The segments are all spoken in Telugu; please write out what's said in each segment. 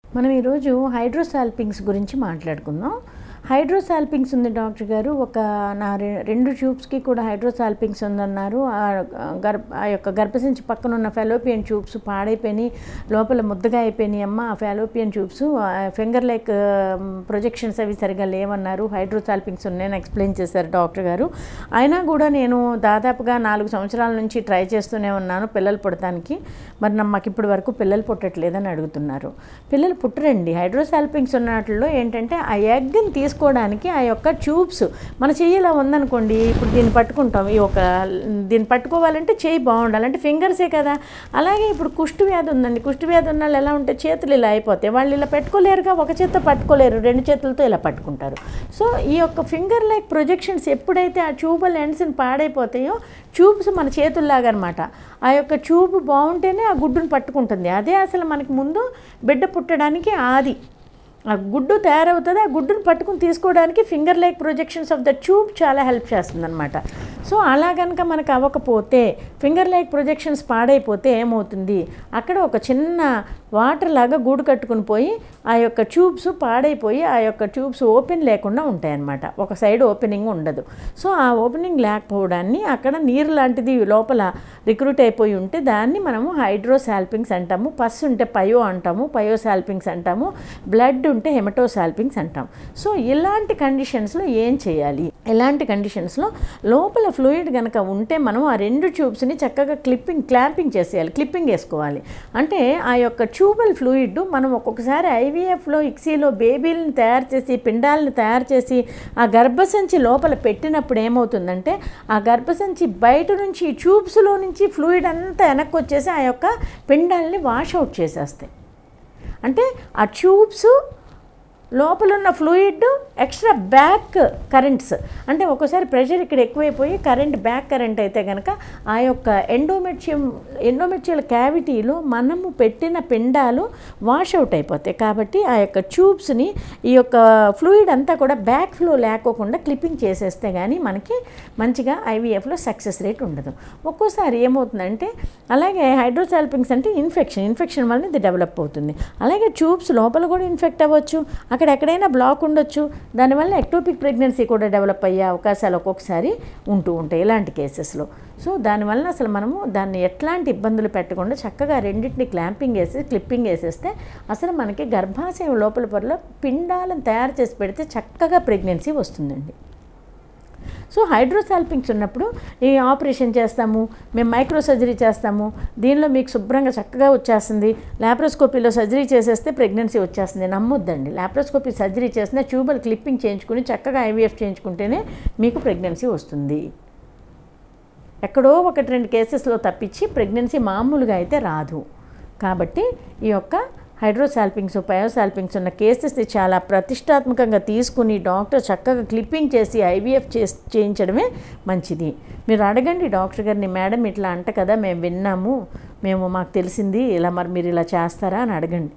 మనం ఈరోజు హైడ్రోసాల్పింగ్స్ గురించి మాట్లాడుకుందాం హైడ్రోసాల్పింగ్స్ ఉంది డాక్టర్ గారు ఒక నా రె- రెండు ట్యూబ్స్కి కూడా హైడ్రోసాల్పింగ్స్ ఉందన్నారు ఆ గర్భ ఆ యొక్క గర్భసంచి పక్కన ఉన్న ఫెలోపియన్ ట్యూబ్స్ పాడైపోయినాయి లోపల ముద్దగా అయిపోయినాయి అమ్మ ఆ fallopian tubes finger like projections అవి సరిగా లేవన్నారు హైడ్రోసాల్పింగ్స్ ఉన్నాయని ఎక్స్ప్లెయిన్ చేశారు డాక్టర్ గారు అయినా కూడా నేను దాదాపుగా నాలుగు సంవత్సరాల నుంచి ట్రై చేస్తూనే ఉన్నాను పిల్లలు పుడటానికి మరి నా- మాకు ఇప్పటి వరకు పిల్లలు పుట్టట్లేదని అడుగుతున్నారు పిల్లలు పుట్టరండి హైడ్రోసాల్పింగ్స్ ఉన్న వాటిల్లో ఏంటంటే ఆ ఎగ్ని తీసుకోవడానికి ఆ యొక్క ట్యూబ్స్ మన చెయ్యి ఇలా ఉందనుకోండి ఇప్పుడు దీన్ని పట్టుకుంటాం ఈ ఒక దీన్ని పట్టుకోవాలంటే చెయ్యి బాగుండాలి అంటే ఫింగర్సే కదా అలాగే ఇప్పుడు కుష్టు వ్యాధి ఉందండి కుష్టు వ్యాధి ఉన్న వాళ్ళు ఎలా ఉంటే చేతులు ఇలా అయిపోతాయి వాళ్ళు ఇలా పెట్టుకోలేరుగా ఒక చేత్తో పట్టుకోలేరు రెండు చేతులతో ఇలా పట్టుకుంటారు సో ఈ యొక్క ఫింగర్ లైక్ ప్రొజెక్షన్స్ ఎప్పుడైతే ఆ ట్యూబల్ ఎండ్స్ని పాడైపోతాయో ట్యూబ్స్ మన చేతుల్లాగా అనమాట ఆ యొక్క ట్యూబ్ బాగుంటేనే ఆ గుడ్డును పట్టుకుంటుంది అదే అసలు మనకి ముందు బిడ్డ పుట్టడానికి ఆది ఆ గుడ్డు తయారవుతుంది ఆ గుడ్డును పట్టుకుని తీసుకోవడానికి finger like projections of the tube చాలా హెల్ప్ చేస్తుందన్నమాట సో అలా కనుక మనకు అవ్వకపోతే ఫింగర్ లైక్ ప్రొజెక్షన్స్ పాడైపోతే ఏమవుతుంది అక్కడ ఒక చిన్న వాటర్ లాగా గూడు కట్టుకుని పోయి ఆ యొక్క ట్యూబ్స్ పాడైపోయి ఆ యొక్క ట్యూబ్స్ ఓపెన్ లేకుండా ఉంటాయన్నమాట ఒక సైడ్ ఓపెనింగ్ ఉండదు సో ఆ ఓపెనింగ్ లేకపోవడాన్ని అక్కడ నీరు లాంటిది లోపల రిక్రూట్ అయిపోయి ఉంటే దాన్ని మనము హైడ్రోసాల్పింగ్స్ అంటాము పస్ ఉంటే పయో అంటాము పయోసాల్పింగ్స్ అంటాము బ్లడ్ ఉంటే హెమటోసాల్పింగ్స్ అంటాం సో ఇలాంటి కండిషన్స్లో ఏం చేయాలి ఇలాంటి కండిషన్స్లో లోపల ఫ్లూయిడ్ కనుక ఉంటే మనం ఆ రెండు ట్యూబ్స్ని చక్కగా క్లిప్పింగ్ క్లాంపింగ్ చేసేయాలి క్లిప్పింగ్ వేసుకోవాలి అంటే ఆ యొక్క ట్యూబల్ ఫ్లూయిడ్ మనం ఒక్కొక్కసారి ఐవీఎఫ్లో ఇక్సీలో బేబీలను తయారు చేసి పిండాలను తయారు చేసి ఆ గర్భసంచి లోపల పెట్టినప్పుడు ఏమవుతుందంటే ఆ గర్భసంచి బయట నుంచి ఈ ట్యూబ్స్లో నుంచి ఫ్లూయిడ్ అంతా వెనక్కి వచ్చేసి ఆ యొక్క పిండాలని వాష్ అవుట్ చేసేస్తాయి అంటే ఆ ట్యూబ్స్ లోపల ఉన్న ఫ్లూయిడ్ ఎక్స్ట్రా బ్యాక్ కరెంట్స్ అంటే ఒక్కోసారి ప్రెషర్ ఇక్కడ ఎక్కువైపోయి కరెంట్ బ్యాక్ కరెంట్ అయితే కనుక ఆ యొక్క ఎండోమెట్రియం ఎండోమెట్రియల్ క్యావిటీలో మనము పెట్టిన పిండాలు వాష్ అవుట్ అయిపోతాయి కాబట్టి ఆ యొక్క ట్యూబ్స్ని ఈ యొక్క ఫ్లూయిడ్ అంతా కూడా బ్యాక్ ఫ్లో లేకోకుండా క్లిప్పింగ్ చేసేస్తే కానీ మనకి మంచిగా ఐవీఎఫ్లో సక్సెస్ రేట్ ఉండదు ఒక్కోసారి ఏమవుతుందంటే అలాగే హైడ్రోసాల్పింగ్స్ అంటే ఇన్ఫెక్షన్ ఇన్ఫెక్షన్ వల్ల ఇది డెవలప్ అవుతుంది అలాగే ట్యూబ్స్ లోపల కూడా ఇన్ఫెక్ట్ అవ్వచ్చు అక్కడ ఎక్కడైనా బ్లాక్ ఉండొచ్చు దానివల్ల ఎక్టోపిక్ ప్రెగ్నెన్సీ కూడా డెవలప్ అయ్యే అవకాశాలు ఒక్కొక్కసారి ఉంటూ ఉంటాయి ఇలాంటి కేసెస్లో సో దానివల్ల అసలు మనము దాన్ని ఎట్లాంటి ఇబ్బందులు పెట్టకుండా చక్కగా రెండింటిని క్లాంపింగ్ వేసి క్లిప్పింగ్ వేసేస్తే అసలు మనకి గర్భాశయం లోపల పొరలో పిండాలను తయారు చేసి పెడితే చక్కగా ప్రెగ్నెన్సీ వస్తుందండి సో హైడ్రోసాల్పింగ్స్ ఉన్నప్పుడు ఈ ఆపరేషన్ చేస్తాము మేము మైక్రో సర్జరీ చేస్తాము దీనిలో మీకు శుభ్రంగా చక్కగా వచ్చేస్తుంది ల్యాప్రోస్కోపీలో సర్జరీ చేసేస్తే ప్రెగ్నెన్సీ వచ్చేస్తుంది నమ్మొద్దండి ల్యాప్రోస్కోపీ సర్జరీ చేసిన ట్యూబల్ క్లిప్పింగ్ చేయించుకుని చక్కగా ఐవీఎఫ్ చేయించుకుంటేనే మీకు ప్రెగ్నెన్సీ వస్తుంది ఎక్కడో ఒకటి రెండు కేసెస్లో తప్పించి ప్రెగ్నెన్సీ మామూలుగా అయితే రాదు కాబట్టి ఈ యొక్క హైడ్రోసాల్పింగ్స్ పయోసాల్పింగ్స్ ఉన్న కేసెస్ని చాలా ప్రతిష్టాత్మకంగా తీసుకుని డాక్టర్ చక్కగా క్లిప్పింగ్ చేసి ఐవీఎఫ్ చేసి చేయించడమే మంచిది మీరు అడగండి డాక్టర్ గారిని మేడం ఇట్లా అంట కదా మేము విన్నాము మేము మాకు తెలిసింది ఇలా మరి మీరు ఇలా చేస్తారా అని అడగండి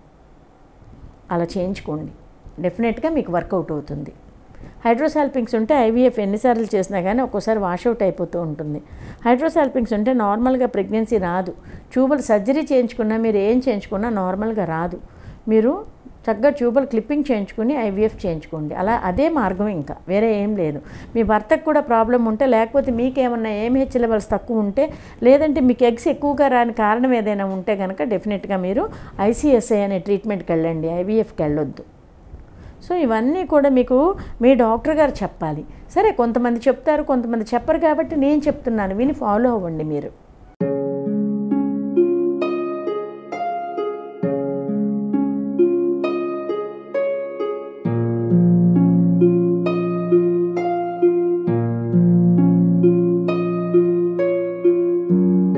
అలా చేయించుకోండి డెఫినెట్గా మీకు వర్కౌట్ అవుతుంది హైడ్రోసాల్పింగ్స్ ఉంటే ఐవీఎఫ్ ఎన్నిసార్లు చేసినా కానీ ఒక్కోసారి వాషౌట్ అయిపోతూ ఉంటుంది హైడ్రోసాల్పింగ్స్ ఉంటే నార్మల్గా ప్రెగ్నెన్సీ రాదు ట్యూబల్ సర్జరీ చేయించుకున్నా మీరు ఏం చేయించుకున్నా నార్మల్గా రాదు మీరు చక్కగా ట్యూబల్ క్లిప్పింగ్ చేయించుకుని ఐవీఎఫ్ చేయించుకోండి అలా అదే మార్గం ఇంకా వేరే ఏం లేదు మీ భర్తకు కూడా ప్రాబ్లం ఉంటే లేకపోతే మీకేమన్నా ఏమహెచ్ లెవెల్స్ తక్కువ ఉంటే లేదంటే మీకు ఎగ్స్ ఎక్కువగా రాని కారణం ఏదైనా ఉంటే కనుక డెఫినెట్గా మీరు ఐసీఎస్ఐ అనే ట్రీట్మెంట్కి వెళ్ళండి ఐవీఎఫ్కి వెళ్ళొద్దు సో ఇవన్నీ కూడా మీకు మీ డాక్టర్ గారు చెప్పాలి సరే కొంతమంది చెప్తారు కొంతమంది చెప్పరు కాబట్టి నేను చెప్తున్నాను విని ఫాలో అవ్వండి మీరు